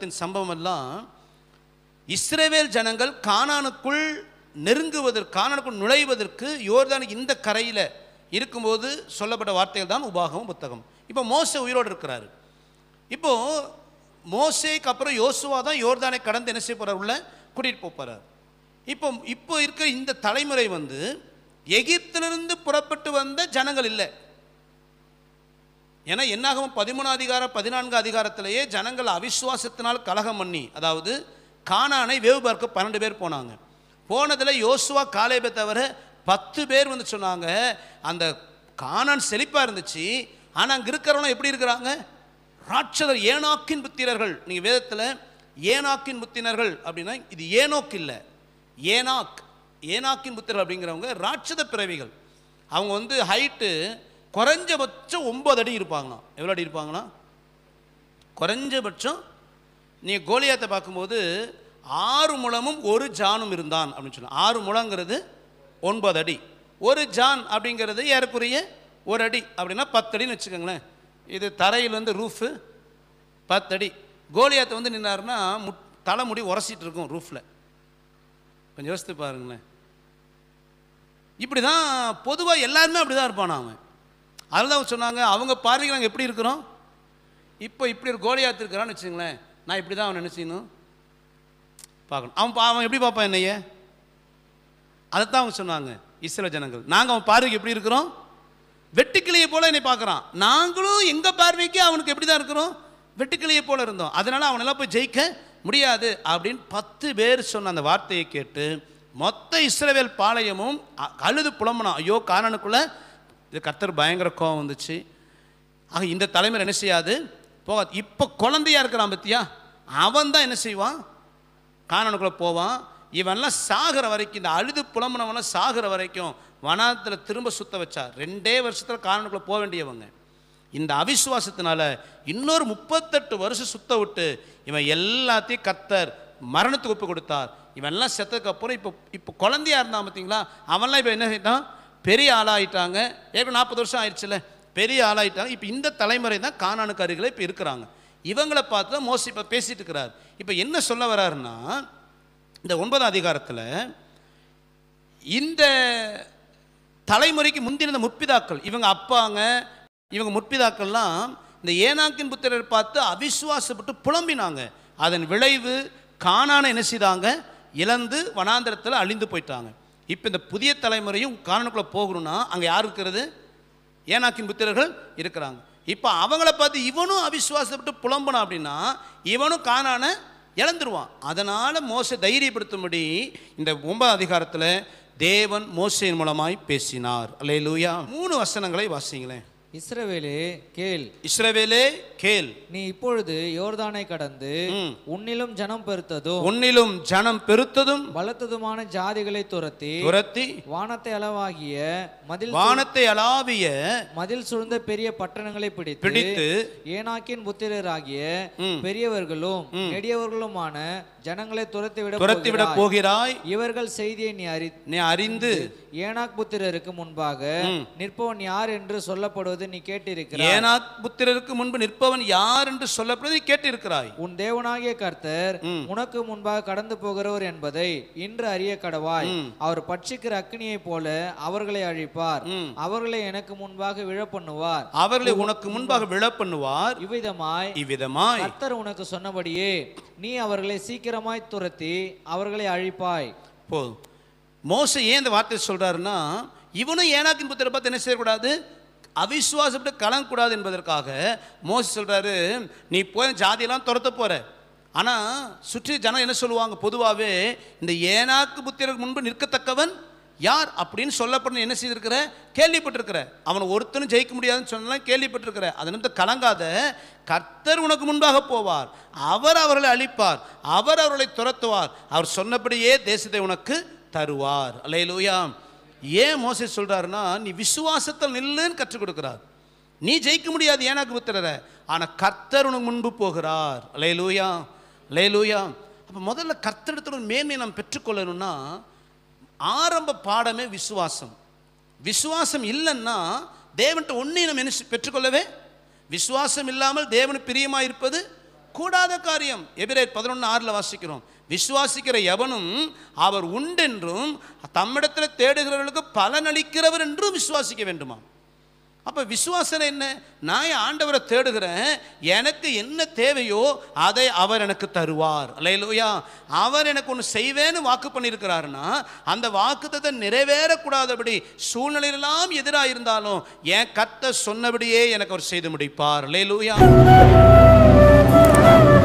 காலகட்டத்தின் சம்பவம் எல்லாம் இஸ்ரவேல் ஜனங்கள் கானானுக்குள் நெருங்குவதற்கு கானானுக்குள் நுழைவதற்கு யோர்தான் இந்த கரையில் இருக்கும்போது சொல்லப்பட்ட வார்த்தைகள் தான் உபாகமம் புத்தகம் இப்போ மோசே உயிரோடு இருக்கிறாரு இப்போ மோசேக்கு அப்புறம் யோசுவா தான் யோர்தானை கடந்து என்ன செய்ய போறார் உள்ள கூட்டிகிட்டு போகிறார் இப்போ இப்போ இருக்கிற இந்த தலைமுறை வந்து எகிப்திலிருந்து புறப்பட்டு வந்த ஜனங்கள் இல்லை ஏன்னா என்னாகவும் பதிமூணாம் அதிகாரம் பதினான்கு அதிகாரத்திலேயே ஜனங்கள் அவிசுவாசத்தினால் கலகம் பண்ணி அதாவது கானானை வேவு பார்க்க பன்னெண்டு பேர் போனாங்க போனதில் யோசுவா காலேபை தவிர பத்து பேர் வந்து சொன்னாங்க அந்த கானான் செழிப்பாக இருந்துச்சு ஆனால் அங்கே இருக்கிறவங்க எப்படி இருக்கிறாங்க ராட்சதர் ஏனாக்கின் புத்திரர்கள் நீங்கள் வேதத்தில் ஏனாக்கின் புத்தினர்கள் அப்படின்னா இது ஏனோக் இல்லை ஏனாக் ஏனாக்கின் புத்திரர்கள் அப்படிங்கிறவங்க ராட்சத பிறவிகள் அவங்க வந்து ஹைட்டு குறைஞ்சபட்சம் ஒன்பது அடி இருப்பாங்களாம் எவ்வளோ அடி இருப்பாங்களாம் குறைஞ்சபட்சம் நீங்கள் கோலியாத்தை பார்க்கும்போது ஆறு முழமும் ஒரு ஜானும் இருந்தான் அப்படின்னு சொல்லலாம் ஆறு முழங்கிறது ஒன்பது அடி ஒரு ஜான் அப்படிங்கிறது ஏறக்குறைய ஒரு அடி அப்படின்னா பத்து அடின்னு வச்சுக்கோங்களேன் இது தரையிலேருந்து ரூஃபு பத்தடி கோலியாத்தை வந்து நின்னாருன்னா முட் தலைமுடி உரசிட்டு இருக்கும் ரூஃபில் கொஞ்சம் யோசித்து பாருங்களேன் இப்படி தான் பொதுவாக எல்லாருமே அப்படி தான் இருப்பான் அவன் அதில் தான் சொன்னாங்க அவங்க பார்வைக்கு நாங்கள் எப்படி இருக்கிறோம் இப்போ இப்படி ஒரு கோலியாத்து இருக்கிறான்னு வச்சுங்களேன் நான் இப்படி தான் அவன் நினச்சிக்கணும் பார்க்கணும் அவன் பா- அவன் எப்படி பார்ப்பான் என்னைய அதைத்தான் அவங்க சொன்னாங்க இஸ்ரேல் ஜனங்கள் நாங்கள் அவன் பார்வைக்கு எப்படி இருக்கிறோம் வெட்டுக்கிளியை போல என்னை பார்க்குறான் நாங்களும் எங்கள் பார்வைக்கு அவனுக்கு எப்படி தான் இருக்கிறோம் வெட்டுக்கிளியை போல இருந்தோம் அதனால அவனெல்லாம் போய் ஜெயிக்க முடியாது அப்படின்னு பத்து பேர் சொன்ன அந்த வார்த்தையை கேட்டு மொத்த இஸ்ரவேல் பாளையமும் அ- அழுது புலம்புனான் ஐயோ காணனுக்குள்ள இது கர்த்தர் பயங்கர கோவம் வந்துச்சு ஆக இந்த தலைமுறை என்ன செய்யாது போகாது இப்போ குழந்தையா இருக்கிறான் பத்தியா அவன் தான் என்ன செய்வான் காணனுக்குள்ளே போவான் இவன்லாம் சாகிற வரைக்கும் இந்த அழுது புலம்புனவன்லாம் சாகிற வரைக்கும் வனாத்தில் திரும்ப சுத்த வச்சார் ரெண்டே வருஷத்தில் காணனுக்குள்ளே போக வேண்டியவங்க இந்த அவிசுவாசத்தினால இன்னொரு முப்பத்தெட்டு வருஷம் சுத்த விட்டு இவன் எல்லாத்தையும் கர்த்தர் மரணத்துக்கு ஒப்பு கொடுத்தார் இவன்லாம் செத்ததுக்கு அப்புறம் இப்போ இப்போ குழந்தையா இருந்தான் பார்த்தீங்களா அவன்லாம் இப்போ என்ன செய்தான் பெரிய ஆளாயிட்டாங்க ஏற்கனவே நாற்பது வருஷம் ஆயிடுச்சுல பெரிய ஆளாயிட்டாங்க இப்போ இந்த தலைமுறை தான் காணானுக்கு அருகில் இப்போ இருக்கிறாங்க இவங்களை பார்த்து தான் மோசி இப்போ பேசிட்டு இருக்கிறார் இப்போ என்ன சொல்ல வராருன்னா இந்த ஒன்பதாம் அதிகாரத்தில் இந்த தலைமுறைக்கு முந்தின இந்த முற்பிதாக்கள் இவங்க அப்பாங்க இவங்க முற்பிதாக்கள்லாம் இந்த ஏனாக்கின் புத்திரரை பார்த்து அவிசுவாசப்பட்டு புலம்பினாங்க அதன் விளைவு காணான என்ன செய்தாங்க இழந்து வனாந்திரத்தில் அழிந்து போயிட்டாங்க இப்போ இந்த புதிய தலைமுறையும் காணனுக்குள்ளே போகணும்னா அங்கே யார் இருக்கிறது ஏனாக்கின் புத்திரர்கள் இருக்கிறாங்க இப்போ அவங்கள பார்த்து இவனும் அவிசுவாசப்பட்டு புலம்புனான் அப்படின்னா இவனும் காணான இழந்துருவான் அதனால் மோச தைரியப்படுத்தும்படி இந்த ஒன்பதாம் அதிகாரத்தில் தேவன் மோசையின் மூலமாய் பேசினார் அல்லேலூயா மூணு வசனங்களை வாசிங்களேன் இஸ்ரவேலே கேள் இஸ்ரவேலே கேள் நீ இப்பொழுது யோர்தானை கடந்து ம். உன்னிலும் ஜனம் பெருத்ததும் உன்னிலும் ஜனம் பெருத்ததும் பலத்ததுமான ஜாதிகளை துரத்தி துரத்தி வானத்தை அளவாகிய மதில் வானத்தை அளாவிய மதில் சூழ்ந்த பெரிய பட்டணங்களை பிடித்து பிடித்து ஏனாக்கின் புத்திரராகிய ம். பெரியவர்களும் நெடியவர்களுமான ஜனங்களை துரத்திவிட துரத்திவிட போகிறாய். போகிறாய் இவர்கள் செய்தியை நீ அறி நீ அறிந்து ஏனாக் புத்திரருக்கு முன்பாக நிற்பவன் யார் என்று சொல்லப்படுவது நீ கேட்டிருக்கிறாய் ஏனாக் புத்திரருக்கு முன்பு நிற்பவன் யார் என்று சொல்லப்படுவதை கேட்டிருக்கிறாய் உன் தேவனாகிய கர்த்தர் உனக்கு முன்பாக கடந்து போகிறவர் என்பதை இன்று அறிய கடவாய் அவர் பட்சிக்கிற அக்னியைப் போல அவர்களை அழிப்பார் அவர்களை எனக்கு முன்பாக விழ பண்ணுவார் அவர்களை உனக்கு முன்பாக விழ பண்ணுவார் இவ்விதமாய் இவ்விதமாய் கர்த்தர் உனக்கு சொன்னபடியே நீ அவர்களை சீக்கிரமாய் துரத்தி அவர்களை அழிப்பாய் போதும் மோச ஏன் இந்த வார்த்தை சொல்றாருன்னா இவனும் ஏனாக்கின் புத்திர பார்த்து என்ன செய்யக்கூடாது அவிசுவாசப்பட்டு கலங்கக்கூடாது என்பதற்காக மோச சொல்றாரு நீ போய் ஜாதியெல்லாம் துரத்த போற ஆனா சுற்றி ஜனம் என்ன சொல்லுவாங்க பொதுவாகவே இந்த ஏனாக்கு புத்திரருக்கு முன்பு நிற்கத்தக்கவன் யார் அப்படின்னு சொல்லப்படும் என்ன செய்திருக்கிற கேள்விப்பட்டிருக்கிற அவன் ஒருத்தனும் ஜெயிக்க முடியாதுன்னு சொன்னாலும் கேள்விப்பட்டிருக்கிற அதனால கலங்காத கர்த்தர் உனக்கு முன்பாக போவார் அவர் அவர்களை அழிப்பார் அவர் அவர்களை துரத்துவார் அவர் சொன்னபடியே தேசத்தை உனக்கு தருவார் அல்லேலூயா ஏன் மோசே சொல்றாருன்னா நீ விசுவாசத்தில் நில்லுன்னு கற்றுக் கொடுக்கிறார் நீ ஜெயிக்க முடியாது ஏனாக்கு புத்திரரை ஆனா கர்த்தர் உனக்கு முன்பு போகிறார் அல்லேலூயா அல்லேலூயா அப்ப முதல்ல கர்த்தரிடத்துல ஒரு மேன்மை நாம் பெற்றுக்கொள்ளணும்னா ஆரம்ப பாடமே விசுவாசம் விசுவாசம் இல்லைன்னா தேவன்கிட்ட ஒன்றையும் நம்ம என்ன செய்- பெற்றுக்கொள்ளவே விசுவாசம் இல்லாமல் தேவனுக்கு பிரியமாக இருப்பது கூடாத காரியம் எபிரேர் பதினொன்று ஆறில் வாசிக்கிறோம் விசுவாசிக்கிற எவனும் அவர் உண்டென்றும் தம்மிடத்தில் தேடுகிறவர்களுக்கு பலனளிக்கிறவர் என்றும் விசுவாசிக்க வேண்டுமா அப்போ விசுவாசம் என்ன நான் என் ஆண்டவரை தேடுகிறேன் எனக்கு என்ன தேவையோ அதை அவர் எனக்கு தருவார் அல்லையா அவர் எனக்கு ஒன்று செய்வேன்னு வாக்கு பண்ணியிருக்கிறாருன்னா அந்த வாக்குத்தத்தை நிறைவேறக்கூடாதபடி சூழ்நிலையெல்லாம் எதிராக இருந்தாலும் என் கத்த சொன்னபடியே எனக்கு அவர் செய்து முடிப்பார் அல்லையா